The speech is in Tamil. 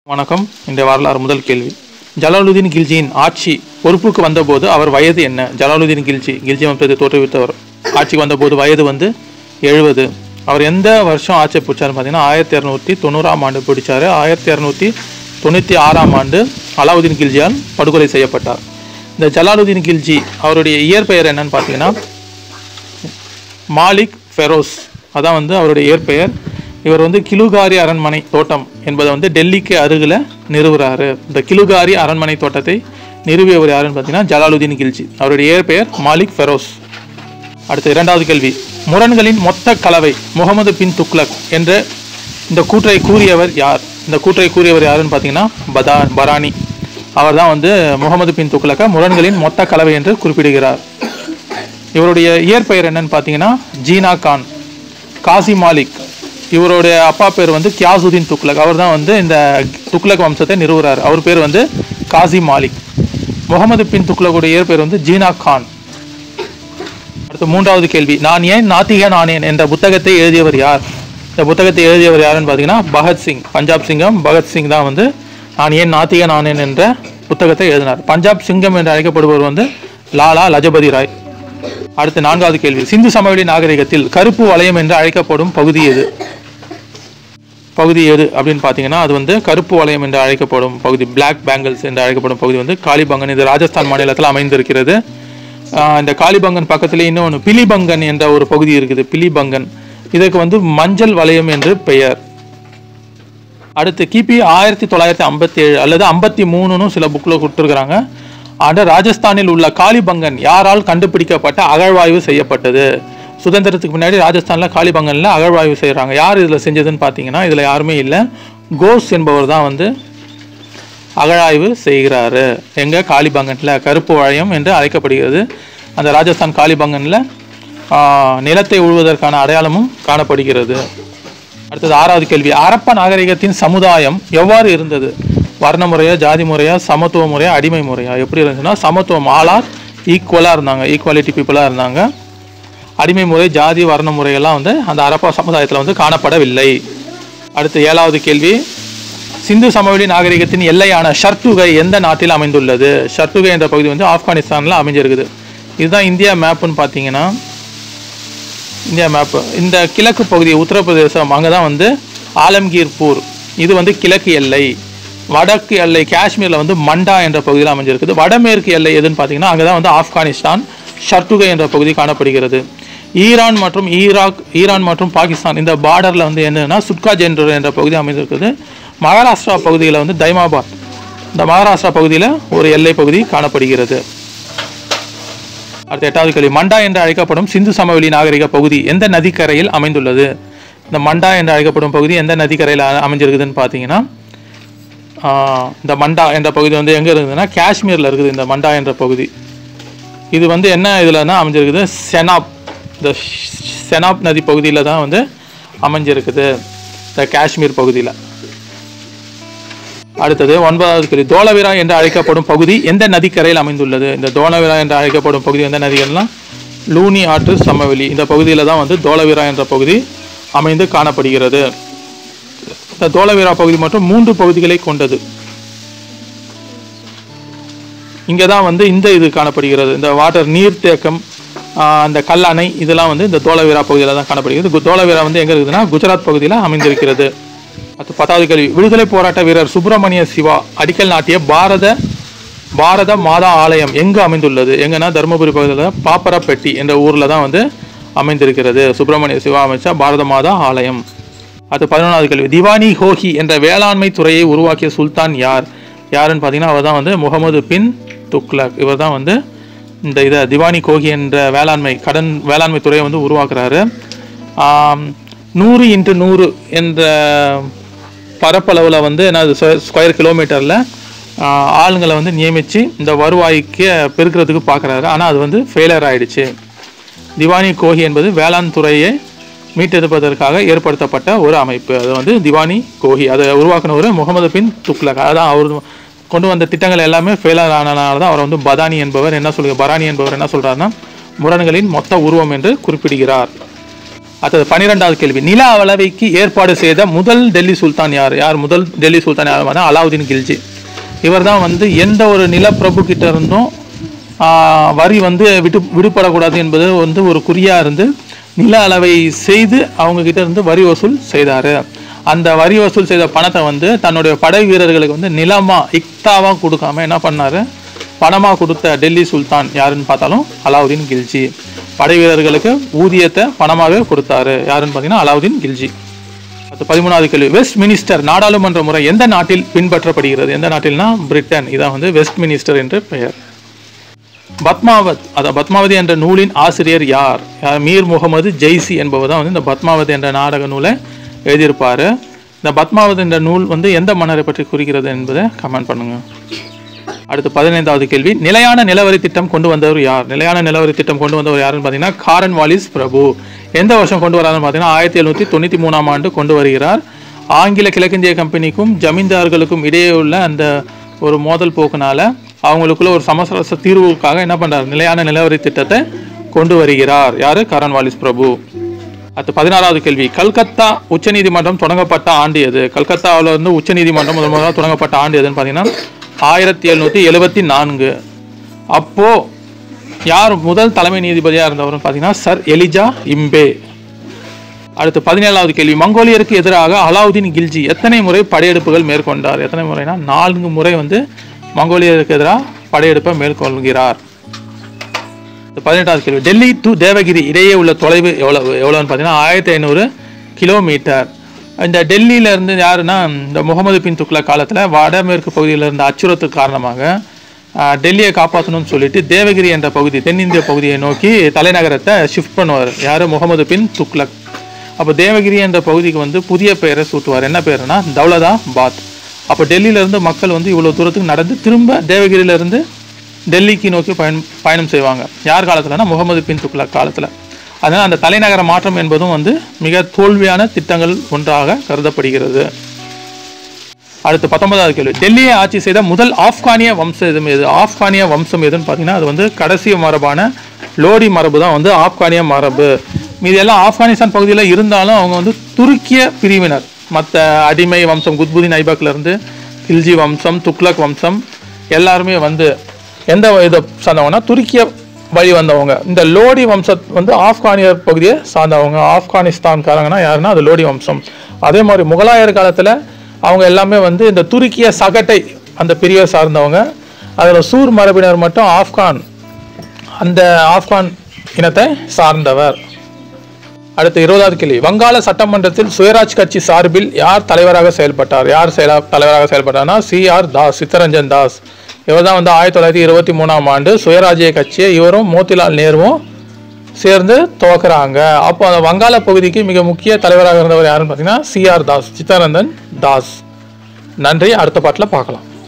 வணக்கம் இந்த வரலாறு முதல் கேள்வி ஜலாலுதீன் கில்ஜியின் ஆட்சி பொறுப்புக்கு வந்தபோது அவர் வயது என்ன ஜலாலுதீன் கில்ஜி கில்ஜி வம்சத்தை தோற்றுவித்தவர் ஆட்சிக்கு வந்தபோது வயது வந்து எழுபது அவர் எந்த வருஷம் ஆட்சி பிடிச்சாருன்னு பார்த்தீங்கன்னா ஆயிரத்தி இரநூத்தி தொண்ணூறாம் ஆண்டு பிடிச்சாரு ஆயிரத்தி இரநூத்தி தொண்ணூற்றி ஆறாம் ஆண்டு அலாவுதீன் கில்ஜியால் படுகொலை செய்யப்பட்டார் இந்த ஜலாலுதீன் கில்ஜி அவருடைய இயற்பெயர் என்னன்னு பார்த்தீங்கன்னா மாலிக் ஃபெரோஸ் அதான் வந்து அவருடைய இயற்பெயர் இவர் வந்து கிலுகாரி அரண்மனை தோட்டம் என்பதை வந்து டெல்லிக்கு அருகில் நிறுவுறாரு இந்த கிலுகாரி அரண்மனை தோட்டத்தை நிறுவியவர் யாருன்னு பார்த்தீங்கன்னா ஜலாலுதீன் கில்ஜி அவருடைய இயற்பெயர் மாலிக் ஃபெரோஸ் அடுத்த இரண்டாவது கேள்வி முரண்களின் மொத்த கலவை முகமது பின் துக்ளக் என்ற இந்த கூற்றை கூறியவர் யார் இந்த கூற்றை கூறியவர் யாருன்னு பார்த்தீங்கன்னா பதா பரானி அவர் தான் வந்து முகமது பின் துக்ளக்க முரண்களின் மொத்த கலவை என்று குறிப்பிடுகிறார் இவருடைய இயற்பெயர் என்னன்னு பார்த்தீங்கன்னா ஜீனா கான் காசி மாலிக் இவருடைய அப்பா பேர் வந்து கியாசுதீன் துக்ளக் அவர் தான் வந்து இந்த துக்ளக் வம்சத்தை நிறுவுறார் அவர் பேர் வந்து காசி மாலிக் முகமது பின் துக்ளக்குடைய இயற்பெயர் வந்து ஜீனா கான் அடுத்து மூன்றாவது கேள்வி நான் ஏன் நாத்திகன் ஆனேன் என்ற புத்தகத்தை எழுதியவர் யார் இந்த புத்தகத்தை எழுதியவர் யாருன்னு பார்த்தீங்கன்னா பகத்சிங் பஞ்சாப் சிங்கம் பகத்சிங் தான் வந்து நான் ஏன் நாத்திகன் ஆனேன் என்ற புத்தகத்தை எழுதினார் பஞ்சாப் சிங்கம் என்று அழைக்கப்படுபவர் வந்து லாலா லஜபதி ராய் அடுத்து நான்காவது கேள்வி சிந்து சமவெளி நாகரிகத்தில் கருப்பு வளையம் என்று அழைக்கப்படும் பகுதி எது பகுதி எது அப்படின்னு பார்த்தீங்கன்னா அது வந்து கருப்பு வளையம் என்று அழைக்கப்படும் பகுதி பிளாக் பேங்கிள்ஸ் என்று அழைக்கப்படும் பகுதி வந்து காளிபங்கன் இது ராஜஸ்தான் மாநிலத்தில் அமைந்திருக்கிறது ஆஹ் இந்த காளிபங்கன் பக்கத்திலே இன்னொன்று பிலிபங்கன் என்ற ஒரு பகுதி இருக்குது பிலிபங்கன் இதற்கு வந்து மஞ்சள் வளையம் என்று பெயர் அடுத்து கிபி ஆயிரத்தி தொள்ளாயிரத்தி ஐம்பத்தி ஏழு அல்லது ஐம்பத்தி மூணுன்னு சில புக்கில் கொடுத்துருக்குறாங்க ஆண்டு ராஜஸ்தானில் உள்ள காளிபங்கன் யாரால் கண்டுபிடிக்கப்பட்ட அகழ்வாய்வு செய்யப்பட்டது சுதந்திரத்துக்கு முன்னாடி ராஜஸ்தானில் காளிபங்கனில் அகழ்வாய்வு செய்கிறாங்க யார் இதில் செஞ்சதுன்னு பார்த்தீங்கன்னா இதில் யாருமே இல்லை கோஸ் என்பவர் தான் வந்து அகழாய்வு செய்கிறாரு எங்கே காளிபங்கனில் கருப்பு வளையம் என்று அழைக்கப்படுகிறது அந்த ராஜஸ்தான் காளிபங்கனில் நிலத்தை உழுவதற்கான அடையாளமும் காணப்படுகிறது அடுத்தது ஆறாவது கேள்வி அரப்ப நாகரிகத்தின் சமுதாயம் எவ்வாறு இருந்தது வர்ண முறையா ஜாதி முறையா சமத்துவ முறையா அடிமை முறையா எப்படி இருந்துச்சுன்னா சமத்துவம் ஆளார் ஈக்குவலாக இருந்தாங்க ஈக்குவாலிட்டி பீப்புளாக இருந்தாங்க அடிமை முறை ஜாதி வர்ண முறையெல்லாம் வந்து அந்த அரப்பா சமுதாயத்தில் வந்து காணப்படவில்லை அடுத்து ஏழாவது கேள்வி சிந்து சமவெளி நாகரிகத்தின் எல்லையான ஷர்துகை எந்த நாட்டில் அமைந்துள்ளது ஷர்துகை என்ற பகுதி வந்து ஆப்கானிஸ்தானில் அமைஞ்சிருக்குது இதுதான் இந்தியா மேப்புன்னு பார்த்தீங்கன்னா இந்தியா மேப்பு இந்த கிழக்கு பகுதி உத்தரப்பிரதேசம் அங்கே தான் வந்து ஆலம்கீர்பூர் இது வந்து கிழக்கு எல்லை வடக்கு எல்லை காஷ்மீரில் வந்து மண்டா என்ற பகுதியில் அமைஞ்சிருக்குது வடமேற்கு எல்லை எதுன்னு பார்த்தீங்கன்னா அங்கே தான் வந்து ஆப்கானிஸ்தான் ஷர்துகை என்ற பகுதி காணப்படுகிறது ஈரான் மற்றும் ஈராக் ஈரான் மற்றும் பாகிஸ்தான் இந்த பார்டரில் வந்து என்னன்னா சுட்கா ஜென்டர் என்ற பகுதி அமைந்திருக்குது மகாராஷ்டிரா பகுதியில் வந்து தைமாபாத் இந்த மகாராஷ்டிரா பகுதியில் ஒரு எல்லை பகுதி காணப்படுகிறது அடுத்த எட்டாவது கேள்வி மண்டா என்று அழைக்கப்படும் சிந்து சமவெளி நாகரிக பகுதி எந்த நதிக்கரையில் அமைந்துள்ளது இந்த மண்டா என்று அழைக்கப்படும் பகுதி எந்த நதிக்கரையில் அ- அமைஞ்சிருக்குதுன்னு பார்த்தீங்கன்னா ஆஹ், இந்த மண்டா என்ற பகுதி வந்து எங்கே இருக்குதுன்னா காஷ்மீரில் இருக்குது இந்த மண்டா என்ற பகுதி இது வந்து என்ன இதுலன்னா அமைஞ்சிருக்குது செனாப் இந்த ஷ்- செனாப் நதி பகுதியில் தான் வந்து அமைஞ்சிருக்குது இந்த காஷ்மீர் பகுதியில் அடுத்தது ஒன்பதாவது கேள்வி தோலவிரா என்று அழைக்கப்படும் பகுதி எந்த நதிக்கரையில் அமைந்துள்ளது இந்த தோலவிரா என்று அழைக்கப்படும் பகுதி எந்த நதிகள்னா லூனி ஆற்று சமவெளி இந்த பகுதியில் தான் வந்து தோலவிரா என்ற பகுதி அமைந்து காணப்படுகிறது இந்த தோலவிரா பகுதி மட்டும் மூன்று பகுதிகளை கொண்டது இங்கே தான் வந்து இந்த இது காணப்படுகிறது இந்த வாட்டர் நீர்த்தேக்கம் ஆஹ், அந்த கல்லணை இதெல்லாம் வந்து இந்த தோலவிரா பகுதியில் தான் காணப்படுகிறது கு- தோலவிரா வந்து எங்கே இருக்குதுன்னா குஜராத் பகுதியில் அமைந்திருக்கிறது அடுத்து பத்தாவது கேள்வி விடுதலை போராட்ட வீரர் சுப்பிரமணிய சிவா அடிக்கல் நாட்டிய பாரத பாரத மாதா ஆலயம் எங்கு அமைந்துள்ளது எங்கன்னா தருமபுரி பகுதியில் பாப்பரப்பட்டி என்ற ஊரில் தான் வந்து அமைந்திருக்கிறது சுப்பிரமணிய சிவா அமைச்சா பாரத மாதா ஆலயம் அடுத்து பதினொன்றாவது கேள்வி திவானி ஹோஹி என்ற வேளாண்மை துறையை உருவாக்கிய சுல்தான் யார் யாருன்னு பார்த்தீங்கன்னா அவர் தான் வந்து முகமது பின் துக்ளக் இவர் தான் வந்து இந்த இதை திவானி கோஹி என்ற வேளாண்மை கடன் வேளாண்மை துறையை வந்து உருவாக்குறாரு ஆம், நூறு இன்ட்டு நூறு என்ற பரப்பளவில் வந்து என்னது ஸ்கொயர் கிலோமீட்டரில் ஆளுங்களை வந்து நியமித்து இந்த வருவாய்க்கு பெருக்கிறதுக்கு பார்க்குறாரு ஆனால் அது வந்து ஃபெயிலியர் ஆயிடுச்சு திவானி கோஹி என்பது வேளாண் துறையை மீட்டெடுப்பதற்காக ஏற்படுத்தப்பட்ட ஒரு அமைப்பு அது வந்து திவானி கோஹி அதை உருவாக்குனவர் முகமது பின் துக்ளக் அதான் அவர் கொண்டு வந்த திட்டங்கள் எல்லாமே ஃபெயிலியர் ஆனதுனால தான் அவர் வந்து பதானி என்பவர் என்ன சொல்லுங்க பரானி என்பவர் என்ன சொல்றாருன்னா முரண்களின் மொத்த உருவம் என்று குறிப்பிடுகிறார் அடுத்தது பன்னிரெண்டாவது கேள்வி நில அளவைக்கு ஏற்பாடு செய்த முதல் டெல்லி சுல்தான் யார் யார் முதல் டெல்லி சுல்தான் யார் பார்த்தா அலாவுதீன் கில்ஜி இவர் தான் வந்து எந்த ஒரு நிலப்பிரபு கிட்ட இருந்தும் ஆஹ், வரி வந்து விட்டு விடுபடக்கூடாது என்பது வந்து ஒரு குறியா இருந்து நில அளவை செய்து அவங்க கிட்ட இருந்து வரி வசூல் செய்தாரு அந்த வரி வசூல் செய்த பணத்தை வந்து தன்னுடைய படை வீரர்களுக்கு வந்து நிலமா இக்தாவா கொடுக்காம என்ன பண்ணாரு பணமா கொடுத்த டெல்லி சுல்தான் யாருன்னு பார்த்தாலும் அலாவுதீன் கில்ஜி படை வீரர்களுக்கு ஊதியத்தை பணமாகவே கொடுத்தாரு யாருன்னு பார்த்தீங்கன்னா அலாவுதீன் கில்ஜி அடுத்து பதிமூணாவது கேள்வி வெஸ்ட் மினிஸ்டர் நாடாளுமன்ற முறை எந்த நாட்டில் பின்பற்றப்படுகிறது எந்த நாட்டில்னா பிரிட்டன் இதான் வந்து வெஸ்ட் மினிஸ்டர் என்று பெயர் பத்மாவத் அத பத்மாவதி என்ற நூலின் ஆசிரியர் யார் யார் மீர் முகமது ஜெய்சி என்பவர் தான் வந்து இந்த பத்மாவதி என்ற நாடக நூலை எழுதியிருப்பாரு இந்த பத்மாவதி என்ற நூல் வந்து எந்த மன்னரை பற்றி குறிக்கிறது என்பதை கமெண்ட் பண்ணுங்க அடுத்து பதினைந்தாவது கேள்வி நிலையான நிலவரி திட்டம் கொண்டு வந்தவர் யார் நிலையான நிலவரி திட்டம் கொண்டு வந்தவர் யாருன்னு பார்த்தீங்கன்னா காரன் வாலிஸ் பிரபு எந்த வருஷம் கொண்டு வராருன்னு பார்த்தீங்கன்னா ஆயிரத்தி எழுநூற்றி தொண்ணூற்றி மூணாம் ஆண்டு கொண்டு வருகிறார் ஆங்கில கிழக்கிந்திய கம்பெனிக்கும் ஜமீன்தார்களுக்கும் இடையே உள்ள அந்த ஒரு மோதல் போக்குனால அவங்களுக்குள்ள ஒரு சமரச தீர்வுக்காக என்ன பண்றாரு நிலையான நிலவரி திட்டத்தை கொண்டு வருகிறார் யாரு காரன் வாலிஸ் பிரபு அடுத்து பதினாறாவது கேள்வி கல்கத்தா உச்சநீதிமன்றம் தொடங்கப்பட்ட ஆண்டு எது கல்கத்தாவில் வந்து உச்சநீதிமன்றம் முதல் முதலாக தொடங்கப்பட்ட ஆண்டு எதுன்னு பார்த்தீங்கன்னா ஆயிரத்தி எழுநூற்றி எழுபத்தி நான்கு அப்போ யார் முதல் தலைமை நீதிபதியாக இருந்தவர்னு பார்த்தீங்கன்னா சர் எலிஜா இம்பே அடுத்து பதினேழாவது கேள்வி மங்கோலியருக்கு எதிராக அலாவுதீன் கில்ஜி எத்தனை முறை படையெடுப்புகள் மேற்கொண்டார் எத்தனை முறைனா நான்கு முறை வந்து மங்கோலியருக்கு எதிராக படையெடுப்பை மேற்கொள்கிறார் அடுத்து பதினெட்டாவது கேள்வி டெல்லி டு தேவகிரி இடையே உள்ள தொலைவு எவ்வளவு எவ்வளோன்னு பார்த்தீங்கன்னா ஆயிரத்தி ஐநூறு கிலோமீட்டர் இந்த டெல்லியில இருந்து யாருன்னா இந்த முகமது பின் துக்ளக் காலத்தில் வடமேற்கு பகுதியில் இருந்த அச்சுறுத்தல் காரணமாக ஆஹ், டெல்லியை காப்பாற்றணும்னு சொல்லிட்டு தேவகிரி என்ற பகுதி தென்னிந்திய பகுதியை நோக்கி தலைநகரத்தை ஷிஃப்ட் பண்ணுவார் யார் முகமது பின் துக்ளக் அப்போ தேவகிரி என்ற பகுதிக்கு வந்து புதிய பெயரை சூட்டுவார் என்ன பேருனா தௌலதா பாத் அப்போ டெல்லியிலேருந்து மக்கள் வந்து இவ்வளோ தூரத்துக்கு நடந்து திரும்ப தேவகிரியிலேருந்து டெல்லிக்கு நோக்கி பயணம் பயணம் செய்வாங்க யார் காலத்துலனா முகமது பின் துக்ளக் காலத்தில் அதனால் அந்த தலைநகர மாற்றம் என்பதும் வந்து மிக தோல்வியான திட்டங்கள் ஒன்றாக கருதப்படுகிறது அடுத்து பத்தொன்பதாவது கேள்வி டெல்லியை ஆட்சி செய்த முதல் ஆப்கானிய வம்சம் எது எது ஆப்கானிய வம்சம் எதுன்னு பார்த்தீங்கன்னா அது வந்து கடைசி மரபான லோடி மரபு தான் வந்து ஆப்கானிய மரபு மீதி எல்லாம் ஆப்கானிஸ்தான் பகுதியில் இருந்தாலும் அவங்க வந்து துருக்கிய பிரிவினர் மற்ற அடிமை வம்சம் குத்புதீன் ஐபாக்ல இருந்து கில்ஜி வம்சம் துக்ளக் வம்சம் எல்லாருமே வந்து எந்த இதை சார்ந்தவங்கன்னா துருக்கிய வழி வந்தவங்க இந்த லோடி வம்சம் வந்து ஆப்கானியர் பகுதியை சார்ந்தவங்க ஆப்கானிஸ்தான்காரங்கன்னா யாருன்னா அது லோடி வம்சம் அதே மாதிரி முகலாயர் காலத்தில் அவங்க எல்லாமே வந்து இந்த துருக்கிய சகட்டை அந்த பிரிவை சார்ந்தவங்க அதில் சூர் மரபினர் மட்டும் ஆப்கான் அந்த ஆப்கான் இனத்தை சார்ந்தவர் அடுத்து இருபதாவது கேள்வி வங்காள சட்டமன்றத்தில் சுயராஜ் கட்சி சார்பில் யார் தலைவராக செயல்பட்டார் யார் செயலா தலைவராக செயல்பட்டார்னா சி ஆர் தாஸ் சித்தரஞ்சன் தாஸ் இவர் தான் வந்து ஆயிரத்தி தொள்ளாயிரத்தி இருபத்தி மூணாம் ஆண்டு சுயராஜ்ய கட்சியை இவரும் மோத்திலால் நேருவும் சேர்ந்து துவக்குறாங்க அப்போ அந்த வங்காள பகுதிக்கு மிக முக்கிய தலைவராக இருந்தவர் யாருன்னு பார்த்தீங்கன்னா சி ஆர் தாஸ் சித்தரஞ்சன் தாஸ் நன்றி அடுத்த பாட்டில் பார்க்கலாம்